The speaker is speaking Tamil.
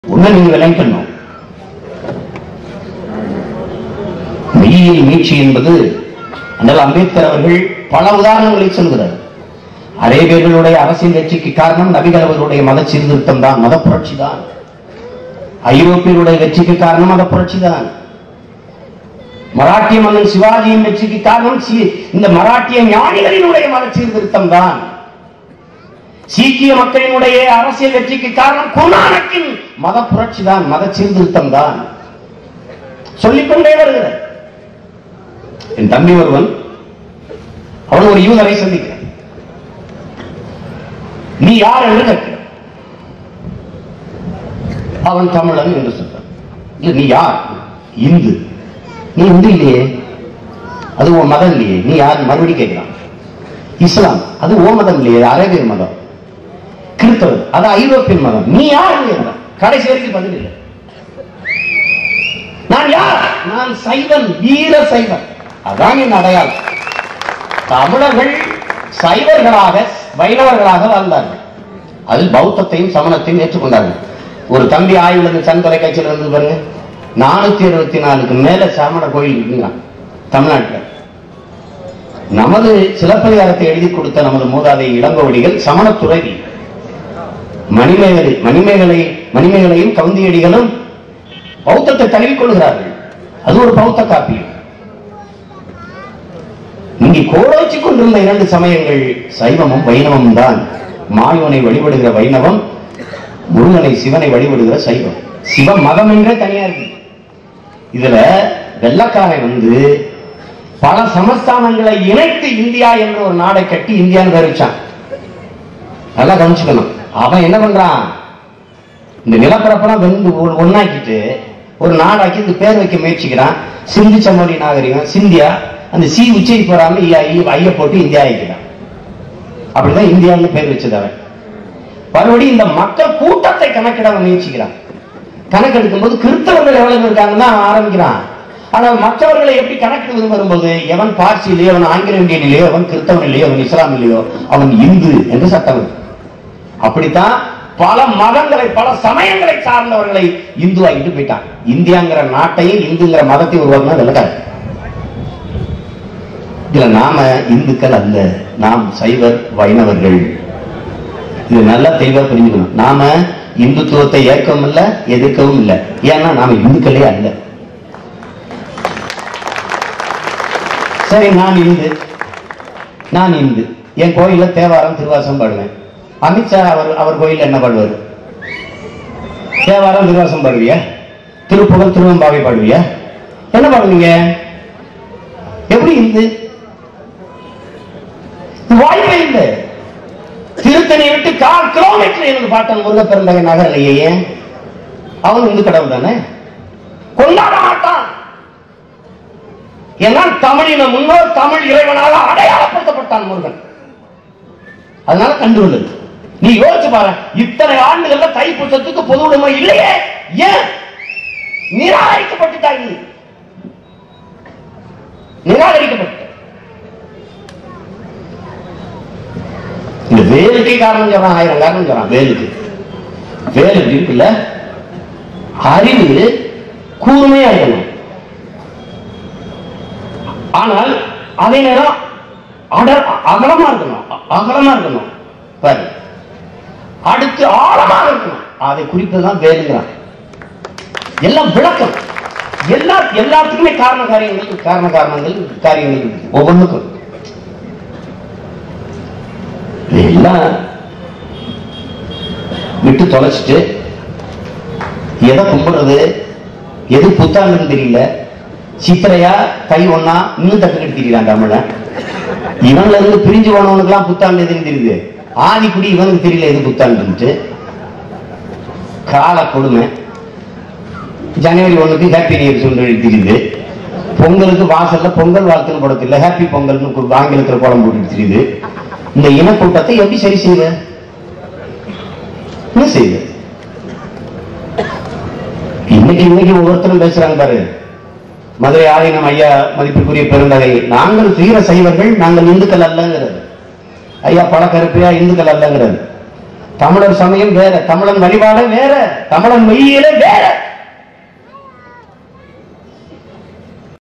ஒண்ணு நீங்க விளங்கணும் மெய்யியல் மீட்சி என்பது அண்ணல் அம்பேத்கர் அவர்கள் பல உதாரணங்களை சொல்கிறார் அரேபியர்களுடைய அரசியல் வெற்றிக்கு காரணம் நபிகள் அவர்களுடைய மத சீர்திருத்தம் தான் மத புரட்சி தான் ஐரோப்பியருடைய வெற்றிக்கு காரணம் மத புரட்சி தான் மராட்டிய மன்னன் சிவாஜியின் வெற்றிக்கு காரணம் சி- இந்த மராட்டிய ஞானிகளினுடைய மத சீர்திருத்தம் தான் சீக்கிய மக்களினுடைய அரசியல் வெற்றிக்கு காரணம் குருநானக்கின் மத புரட்சி தான் மத சீர்திருத்தம் தான் சொல்லிக்கொண்டே வருகிறார் என் தம்பி ஒருவன் அவன் ஒரு யூதரை சந்திக்கிறான் நீ யார் என்று கேட்கிறான் அவன் தமிழன் என்று சொல்றான் இல்ல நீ யார் இந்து நீ இந்து இல்லையே அது உன் மதம் இல்லையே நீ யார் மறுபடி கேட்கிறான் இஸ்லாம் அது ஓ மதம் இல்லையே அரேபிய மதம் கிறிஸ்தவர் அது ஐரோப்பியன் மதம் நீ யார் கேட்கிறான் கடைசி வரைக்கும் பதில் இல்லை நான் யார் நான் சைவன் வீர சைவன் அதான் என் அடையாளம் தமிழர்கள் சைவர்களாக வைணவர்களாக வாழ்ந்தார்கள் அதில் பௌத்தத்தையும் சமணத்தையும் ஏற்றுக்கொண்டார்கள் ஒரு தம்பி ஆய்வுல சன் தொலைக்காட்சியில் இருந்து பாருங்க நானூத்தி இருபத்தி நாலுக்கு மேல சமண கோயில் இருக்குங்க தமிழ்நாட்டில் நமது சிலப்பதிகாரத்தை எழுதி கொடுத்த நமது மூதாதை இளங்கோவடிகள் சமண துறவி மணிமேகலை மணிமேகலை மணிமேகலையும் கவுந்தியடிகளும் பௌத்தத்தை தழுவிக் கொள்கிறார்கள் அது ஒரு பௌத்த காப்பியம் இங்கே கோலோச்சி கொண்டிருந்த இரண்டு சமயங்கள் சைவமும் வைணவமும் தான் மாயோனை வழிபடுகிற வைணவம் முருகனை சிவனை வழிபடுகிற சைவம் சிவ மதம் என்றே தனியா இருக்கு இதுல வெள்ளக்காரன் வந்து பல சமஸ்தானங்களை இணைத்து இந்தியா என்ற ஒரு நாடை கட்டி இந்தியான்னு பேர் வச்சான் நல்லா கவனிச்சுக்கணும் அவன் என்ன பண்றான் இந்த நிலப்பரப்பெல்லாம் வெந்து ஒ- ஒண்ணாக்கிட்டு ஒரு நாடாக்கி இது பேர் வைக்க முயற்சிக்கிறான் சிந்து சமோலி நாகரிகம் சிந்தியா அந்த சி உச்சரிப்பு வராம ஐ- ஐ- ஐய போட்டு இந்தியா ஆக்கிக்கிறான் அப்படிதான் இந்தியான்னு பேர் வச்சது அவன் மறுபடியும் இந்த மக்கள் கூட்டத்தை கணக்கிட அவன் முயற்சிக்கிறான் கணக்கெடுக்கும் போது கிறிஸ்தவர்கள் எவ்வளவு இருக்காங்கன்னு தான் அவன் ஆரம்பிக்கிறான் ஆனால் மற்றவர்களை எப்படி கணக்கிடுவது வரும்போது எவன் பார்சியிலேயோ அவன் ஆங்கில இந்தியனிலேயோ அவன் கிறிஸ்தவன் இல்லையோ அவன் இஸ்லாமிலேயோ அவன் இந்து என்று சட்டம் இருக்கு. அப்படித்தான் பல மதங்களை பல சமயங்களை சார்ந்தவர்களை இந்து ஆகிட்டு போயிட்டான் இந்தியாங்கிற நாட்டையும் இந்துங்கிற மதத்தை உருவாக்குனா விளக்காது இதுல நாம இந்துக்கள் அல்ல நாம் சைவர் வைணவர்கள் இது நல்லா தெளிவா புரிஞ்சுக்கணும் நாம இந்துத்துவத்தை ஏற்கவும் இல்ல எதிர்க்கவும் இல்ல ஏன்னா நாம இந்துக்களே அல்ல சரி நான் இந்து நான் இந்து என் கோயில்ல தேவாரம் திருவாசம் பாடுவேன் அமித்ஷா அவர் அவர் கோயில்ல என்ன பாடுவார் தேவாரம் திருவாசம் பாடுவியா திருப்புகழ் திருவம்பாவை பாடுவியா என்ன பாடுவீங்க எப்படி இந்து இது வாய்ப்பே இல்லை திருத்தணி விட்டு கால் கிலோமீட்டர் எனக்கு பாட்டன் முருக பிறந்தக நகர்லையே ஏன் அவன் இந்து கடவுள் தானே கொண்டாட மாட்டான் ஏன்னால் தமிழின முன்னோர் தமிழ் இறைவனாக அடையாளப்படுத்தப்பட்டான் முருகன் அதனால கண்டுள்ளது நீ யோசிச்சு பாரு இத்தனை ஆண்டுகள்ல தைப்பூசத்துக்கு பொது உடைமை இல்லையே ஏன் நிராகரிக்கப்பட்டுட்டாங்க நிராகரிக்கப்பட்ட இந்த வேலுக்கே காரணம் சொல்றான் ஆயிரம் காரணம் சொல்றான் வேலுக்கு வேலு எப்படி இருக்குல்ல அறிவு கூர்மையா இருக்கணும் ஆனால் அதே நேரம் அட- அகலமா இருக்கணும் அ- அகலமா இருக்கணும் பாரு அடுத்து ஆழமாக இருக்கணும் அதை குறிப்பதுதான் வேலுங்கிறான் எல்லாம் விளக்கம் எல்லா எல்லாத்துக்குமே காரண காரியங்கள் காரண காரணங்கள் காரியங்கள் இருக்கு. ஒவ்வொன்றுக்கும் எல்லாம் விட்டு தொலைச்சிட்டு எதை கும்பிடுறது எது புத்தாண்டுன்னு தெரியல சித்திரையா தை ஒண்ணா இன்னும் தட்டு கட்டிக்கிறான் தமிழன் இவன்ல இருந்து பிரிஞ்சு போனவனுக்குலாம் புத்தாண்டு எதுன்னு தெரியுது ஆதிக்குடி இவனுக்கு தெரியல எது புத்தாண்டுன்ட்டு கால கொடுமை ஜனவரி ஒண்ணுக்கு ஹாப்பி நியூ இயர் சொல்லி தெரியுது பொங்கலுக்கு வாசல்ல பொங்கல் வாழ்த்துன்னு போட தெரியல ஹாப்பி பொங்கல்னு கு- ஆங்கிலத்துல கோலம் போட்டு தெரியுது இந்த இனக்கூட்டத்தை எப்படி சரி செய்யுது என்ன செய்யுது இன்னைக்கு இன்னைக்கு ஒவ்வொருத்தரும் பேசுறாங்க பாரு மதுரை ஆதீனம் ஐயா மதிப்பிற்குரிய பெருந்தகை நாங்கள் வீர சைவர்கள் நாங்கள் இந்துக்கள் அல்லங்கிறது ஐயா பழக்கருப்பையா இந்துக்கள் அல்லங்கிறது தமிழர் சமயம் வேற தமிழன் வழிபாடு வேற தமிழன் மெய்யியலே வேற